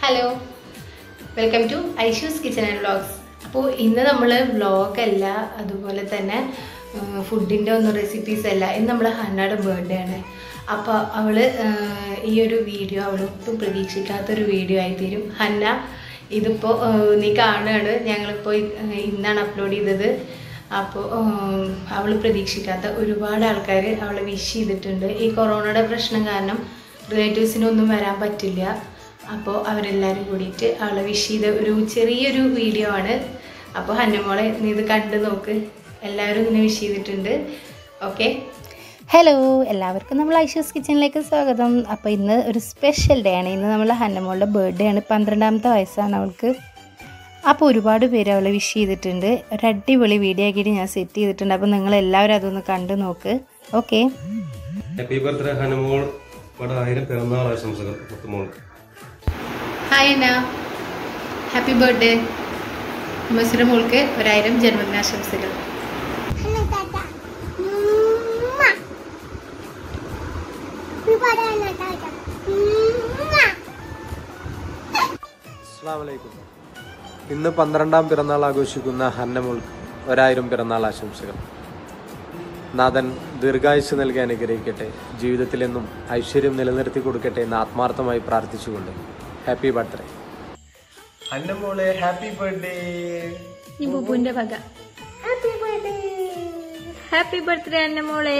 Hello welcome to Aishu's kitchen and vlogs അപ്പോൾ ഇന്ന് നമ്മൾ വ്ളോഗല്ല അതുപോലെ തന്നെ ഫുഡിൻ്റെ ഒന്നും റെസിപ്പീസ് അല്ല ഇന്ന് നമ്മൾ ഹന്നയുടെ ബർത്ത്ഡേ ആണ് അപ്പോൾ അവൾ ഈ ഒരു വീഡിയോ അവൾ ഒട്ടും പ്രതീക്ഷിക്കാത്തൊരു വീഡിയോ ആയി തീരും ഹന്ന ഇതിപ്പോൾ നീ കാണുകയാണ് ഞങ്ങളിപ്പോൾ ഇന്നാണ് അപ്ലോഡ് ചെയ്തത് അപ്പോൾ അവൾ പ്രതീക്ഷിക്കാത്ത ഒരുപാട് ആൾക്കാർ അവളെ വിഷ് ചെയ്തിട്ടുണ്ട് ഈ കൊറോണയുടെ പ്രശ്നം കാരണം റിലേറ്റീവ്സിനൊന്നും വരാൻ പറ്റില്ല അപ്പോൾ അവരെല്ലാവരും കൂടിയിട്ട് അവളെ വിഷ് ചെയ്ത ഒരു ചെറിയൊരു വീഡിയോ ആണ് അപ്പോൾ ഹന്നമോളെ നീ ഇത് കണ്ടു നോക്ക് എല്ലാവരും ഇങ്ങനെ വിഷ് ചെയ്തിട്ടുണ്ട് ഓക്കെ ഹലോ എല്ലാവർക്കും നമ്മൾ ഐഷൂസ് കിച്ചണിലേക്ക് സ്വാഗതം അപ്പോൾ ഇന്ന് ഒരു സ്പെഷ്യൽ ഡേ ആണ് ഇന്ന് നമ്മൾ ഹന്നമോളുടെ ബർത്ത്ഡേ ആണ് പന്ത്രണ്ടാമത്തെ വയസ്സാണ് അവൾക്ക് അപ്പോൾ ഒരുപാട് പേര് അവളെ വിഷ് ചെയ്തിട്ടുണ്ട് ഒരു അടിപൊളി വീഡിയോ ആക്കിയിട്ട് ഞാൻ സെറ്റ് ചെയ്തിട്ടുണ്ട് അപ്പോൾ നിങ്ങൾ എല്ലാവരും അതൊന്ന് കണ്ടു നോക്ക് ഓക്കെ ഹാപ്പി ബർത്ത്ഡേ ഹനുമോൾ ഇവിടെ ആയിരം പിറന്നാൾ ആശംസകൾ മുത്തുമോൾക്ക് ഹായ് അന്ന ഹാപ്പി ബർത്ത്ഡേ മസുര മോൾക്ക് ഒരായിരം ജന്മദിനാശംസകൾ Hello, Tata. Mwah. Bye-bye, Tata. Mwah. അസ്സാമലൈക്കും ഇന്ന് പന്ത്രണ്ടാം പിറന്നാൾ ആഘോഷിക്കുന്ന ഹന്നമുൾക്ക് ഒരായിരം പിറന്നാൾ ആശംസകൾ നാഥൻ ദീർഘായുസ് നൽകി അനുഗ്രഹിക്കട്ടെ ജീവിതത്തിലെന്നും ഐശ്വര്യം നിലനിർത്തി കൊടുക്കട്ടെ എന്ന് ആത്മാർത്ഥമായി പ്രാർത്ഥിച്ചുകൊണ്ട് ഹാപ്പി ബർത്ത്ഡേ ഹന്നമോളെ ഹാപ്പി ബർത്ത്ഡേ ബുബുവിന്റെ വക Happy birthday. Happy birthday Anna മോളെ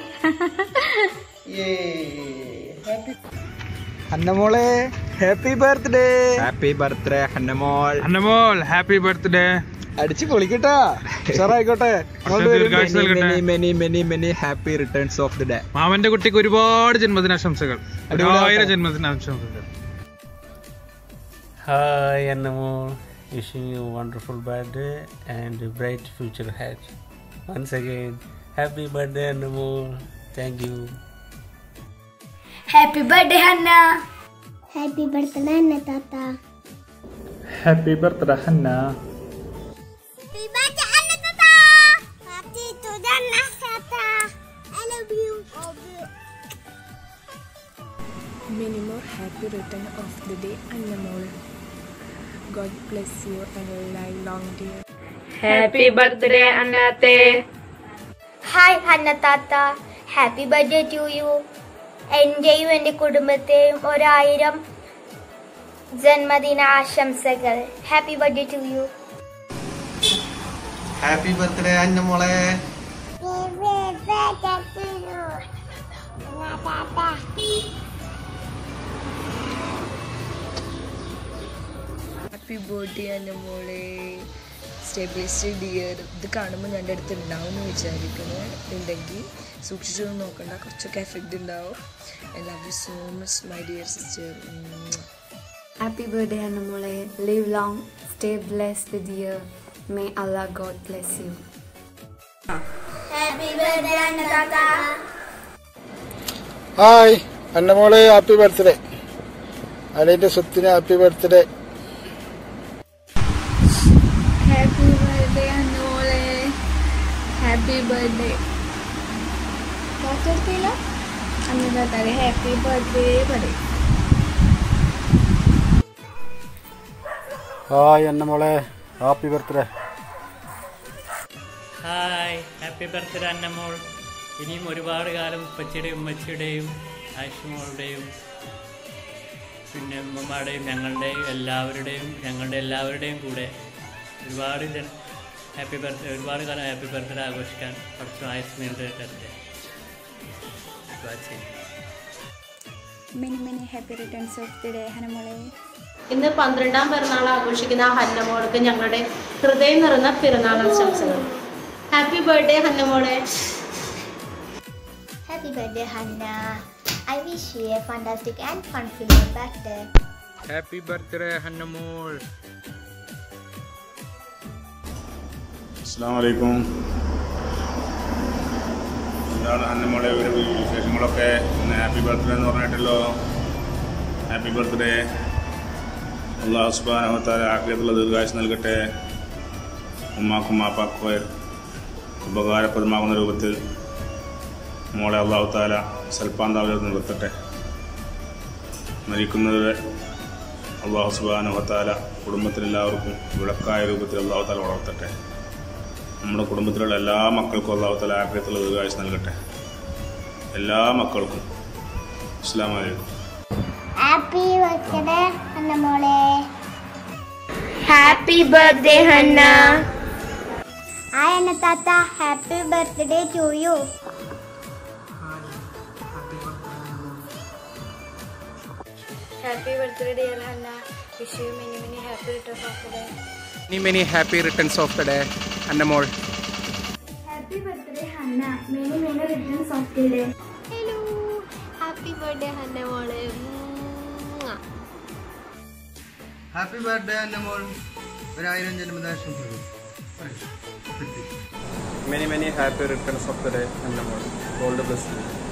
ഹന്നമോളെ ഹാപ്പി ബർത്ത്ഡേ ഹാപ്പി ബർത്ത്ഡേ ഹന്നമോൾ അന്നമോൾ ഹാപ്പി ബർത്ത്ഡേ അടിച്ചു പൊളിക്കട്ടാ ഉഷാറായിക്കോട്ടെ ദീർഘായുസ് നൽകട്ടെ many many many many happy returns of the day മാമന്റെ കുട്ടിക്ക് ഒരുപാട് ജന്മദിനാശംസകൾ ഒരായിരം ജന്മദിനാശംസകൾ Hi, Annamol. Wishing you a wonderful birthday and a bright future ahead. Once again, happy birthday, Annamol. Thank you. Happy birthday, Hannah. Happy birthday, Anna, Tata. Happy birthday Hanna Happy birthday, Anna, Tata. Happy to Anna, Tata. I love you. Love you. Many more happy return of the day, Annamol. God bless you and a lifelong dear. Happy birthday അന്നാത്തെ Hi, Hannah, Tata. Happy birthday to you. എന്റെയും എൻ്റെ കുടുംബത്തെയും ഒരായിരം ജന്മദിന ആശംസകൾ happy birthday to you happy birthday ഹന്നമോളെ happy birthday അന്നമോളെ stay blessed dear ഇത് കാണുമ്പോൾ ഞാൻ എൻ്റെ അടുത്ത് ഉണ്ടാവും എന്ന് വിചാരിക്കുന്നു ഉണ്ടെങ്കിൽ സൂക്ഷിച്ചു നോക്കണ്ട കുറച്ചൊക്കെ എഫക്റ്റ് ഉണ്ടാവും I love you so much my dear sister Happy birthday, Anamole. Live long, stay blessed with you. May Allah God bless you. Happy birthday Anna താത്ത ഹായ് അന്നമോളെ ഹാപ്പി ബർത്ത്ഡേ അലീൻ്റെ സ്വത്തിന് happy birthday Happy birthday, Anamole. Happy birthday. വാട്ടെടുത്തില്ല അന്ന് താരെ happy birthday പറയും hi അന്നമോളെ happy birthday hi happy birthday അന്നമോൾ ഇനിയും ഒരുപാട് കാലം ഉപ്പച്ചിയുടെയും ഉമ്മച്ചിയുടെയും ആശുമോളുടെയും പിന്നെ ഉമ്മമാരുടെയും ഞങ്ങളുടെയും എല്ലാവരുടെയും ഞങ്ങളുടെ എല്ലാവരുടെയും കൂടെ ഒരുപാട് ജന ഹാപ്പി ബർത്ത്ഡേ ഒരുപാട് കാലം ഹാപ്പി ബർത്ത്ഡേ ആഘോഷിക്കാൻ കുറച്ച് ആയുസ് നീണ്ടു തരട്ടെ watching Many, many happy returns of the day, Anamole. ഇന്ന് പന്ത്രണ്ടാം പിറന്നാൾ ആഘോഷിക്കുന്ന ഹന്നമോൾക്ക് ഞങ്ങളുടെ ഹൃദയം നിറഞ്ഞ പിറന്നാൾ ആശംസകൾ ഹാപ്പി ബർത്ത്ഡേ ഹന്നമോളെ happy birthday Hanna I wish you a fantastic and fun filling birthday happy birthday ഹന്നമോൾ അസ്സാം വലൈക്കും എന്താണ് അന്നമ്മയുടെ ഒരു വിശേഷങ്ങളൊക്കെ ഇന്ന് ഹാപ്പി ബർത്ത്ഡേ എന്ന് പറഞ്ഞിട്ടല്ലോ ഹാപ്പി ബർത്ത്ഡേ അള്ളാഹു സുബാനഹത്താല ആഗ്രഹത്തുള്ള ദീർഘായുസ് നൽകട്ടെ ഉമ്മാക്കും മാപ്പാക്കും ഉപകാരപ്രദമാകുന്ന രൂപത്തിൽ മോളെ അള്ളാഹു താല സൽപ്പാന്താവിൽ നിർത്തട്ടെ മരിക്കുന്നത് അള്ളാഹു സുബാനുഹത്താല കുടുംബത്തിലെല്ലാവർക്കും വിളക്കായ രൂപത്തിൽ അള്ളാഹു താല വളർത്തട്ടെ നമ്മുടെ കുടുംബത്തിലുള്ള എല്ലാ മക്കൾക്കും അള്ളാഹു താല ആഗ്രഹത്തിലുള്ള ദീർഘായുസ് നൽകട്ടെ എല്ലാ മക്കൾക്കും അസ്സാം വലൈക്കും ഹാപ്പി ബർത്ത്ഡേ അന്നമോളെ happy birthday Hanna hi Anna താത്ത happy birthday to you happy birthday dear Hanna wish you many many happy returns of the day many many happy returns of the day അന്നമോൾ happy birthday Hanna many many returns of the day hello happy birthday അന്നമോളെ happy birthday അന്നമോൾ ഒരായിരം ജന്മദിനാശംസകൾ many many happy returns of the day അന്നമോൾ all the best